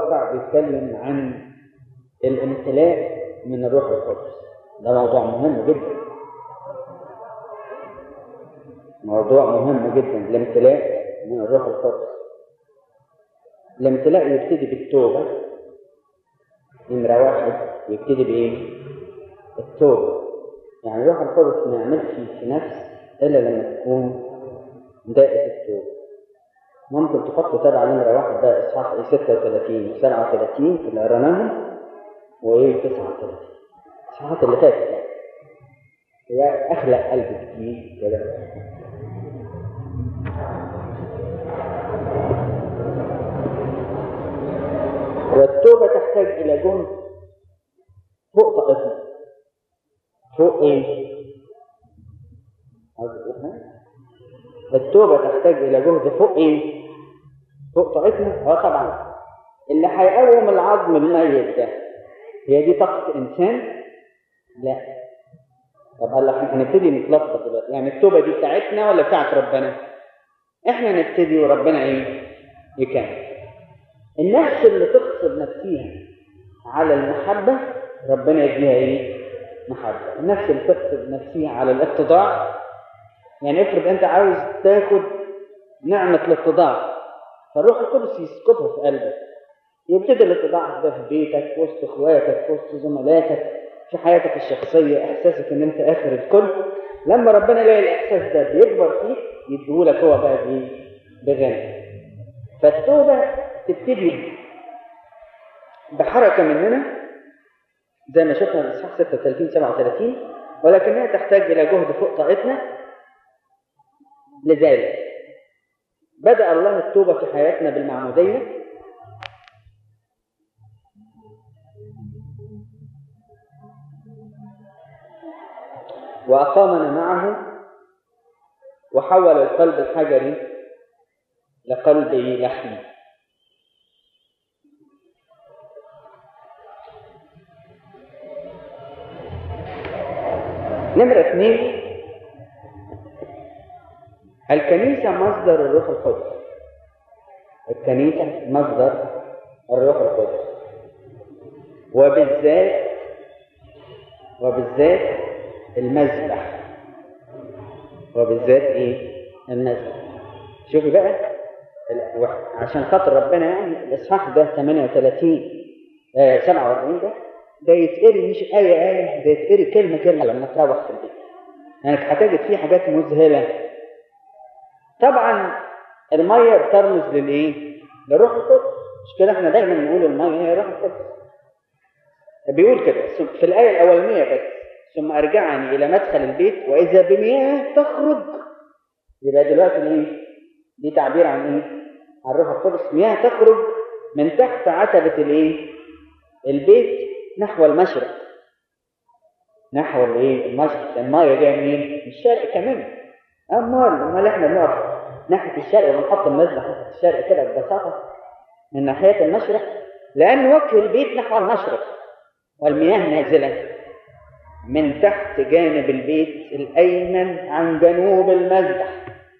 الواقع بيتكلم عن الامتلاء من الروح القدس ده موضوع مهم جدا موضوع مهم جدا الامتلاء من الروح القدس الامتلاء يبتدي بالتوبة نمرة واحد يبتدي بإيه؟ التوبة يعني الروح القدس ما يعملش في نفس إلا لما تكون دائرة التوبة ممكن تحط تبع نمرة واحد ده إصحاح 36 و 37 اللي قريناهم وإيه 39 الإصحاحات اللي فاتت يعني هي أخلق قلب جديد كده والتوبة تحتاج إلى جهد فوق طاقتنا فوق إيه؟ التوبة تحتاج إلى جهد فوق إيه؟ فوق طاقتنا؟ أه طبعا اللي هيقوم العظم الميت ده هي دي طاقة إنسان؟ لا طب هلا احنا هنبتدي نتلخبط دلوقتي يعني التوبة دي بتاعتنا ولا بتاعت ربنا؟ احنا نبتدي وربنا ايه؟ يكمل النفس اللي تغصب نفسها على المحبة ربنا يديها ايه؟ محبة النفس اللي تغصب نفسها على الاتضاع يعني افرض انت عاوز تاخد نعمة الاتضاع فالروح القدس يسكبها في قلبك يبتدي الاتضاع ده في بيتك في وسط اخواتك في وسط زملاتك في حياتك الشخصية احساسك ان انت اخر الكل لما ربنا يلاقي الاحساس ده بيكبر فيك يديهولك هو بقى بايه؟ بغنى فالتوبة تبتدي بحركة مننا زي ما شفنا في الاصحاح 36 37 ولكنها تحتاج إلى جهد فوق طاقتنا لذلك بدأ الله التوبة في حياتنا بالمعمودية وأقامنا معه وحول القلب الحجري لقلب لحمي نمرة اثنين الكنيسة مصدر الروح القدس الكنيسة مصدر الروح القدس وبالذات وبالذات المذبح وبالذات ايه المذبح شوفي بقى عشان خاطر ربنا يعني الاصحاح ده 38 آه 47 ده ده يتقري مش آية آية ده يتقري كلمة كلمة لما تروح في البيت يعني هتجد فيه حاجات مذهلة طبعا المية بترمز للإيه؟ للروح القدس مش كده احنا دايما نقول المية هي روح القدس بيقول كده في الآية الأولانية بس ثم أرجعني إلى مدخل البيت وإذا بمياه تخرج يبقى دلوقتي إيه؟ دي تعبير عن إيه؟ عن الروح القدس مياه تخرج من تحت عتبة الإيه؟ البيت نحو المشرق نحو الايه المشرق المايه جايه منين من الشرق كمان امال امال احنا بنقف ناحيه الشرق ونحط المذبح ناحيه الشرق كده ببساطه من ناحيه المشرق لان وجه البيت نحو المشرق والمياه نازله من تحت جانب البيت الايمن عن جنوب المذبح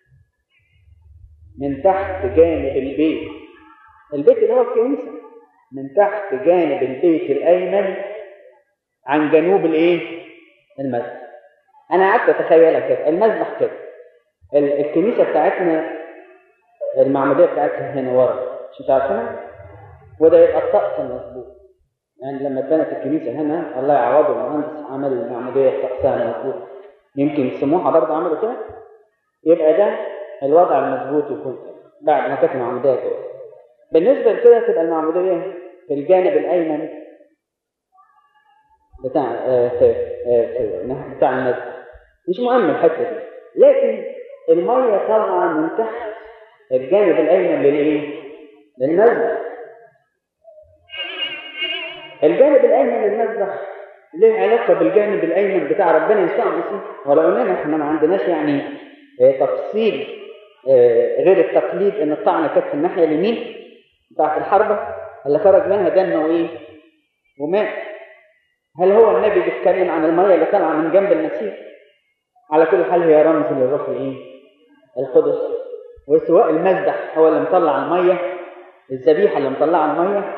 من تحت جانب البيت البيت اللي هو الكنيسه من تحت جانب البيت الايمن عن جنوب الايه المذبح انا قعدت اتخيلها كده المذبح كده الكنيسه بتاعتنا المعموديه بتاعتها هنا ورا مش عارفينها وده يبقى الطقس المظبوط يعني لما اتبنت الكنيسه هنا الله يعوضه المهندس عمل المعموديه بطقسها المظبوط يمكن سموحه برضه عملوا كده يبقى ده الوضع المظبوط يكون بعد ما كانت المعموديه كده بالنسبة لكده تبقى المعمودية في الجانب الأيمن بتاع آه في آه بتاع المسجد مش مهم الحتة دي لكن المية طالعة من تحت الجانب الأيمن للإيه؟ للمسجد الجانب الأيمن للمسبح له علاقة بالجانب الأيمن بتاع ربنا يسوع المسيح ولو إننا إحنا ما عندناش يعني آه تفصيل غير التقليد إن الطعنة كانت في الناحية اليمين بتاعت الحربة اللي خرج منها دم وإيه؟ وماء هل هو النبي بيتكلم عن المية اللي طالعة من جنب المسيح؟ على كل حال هي رمز للروح الإيه؟ القدس وسواء المذبح هو اللي مطلع المية الذبيحة اللي مطلعة المية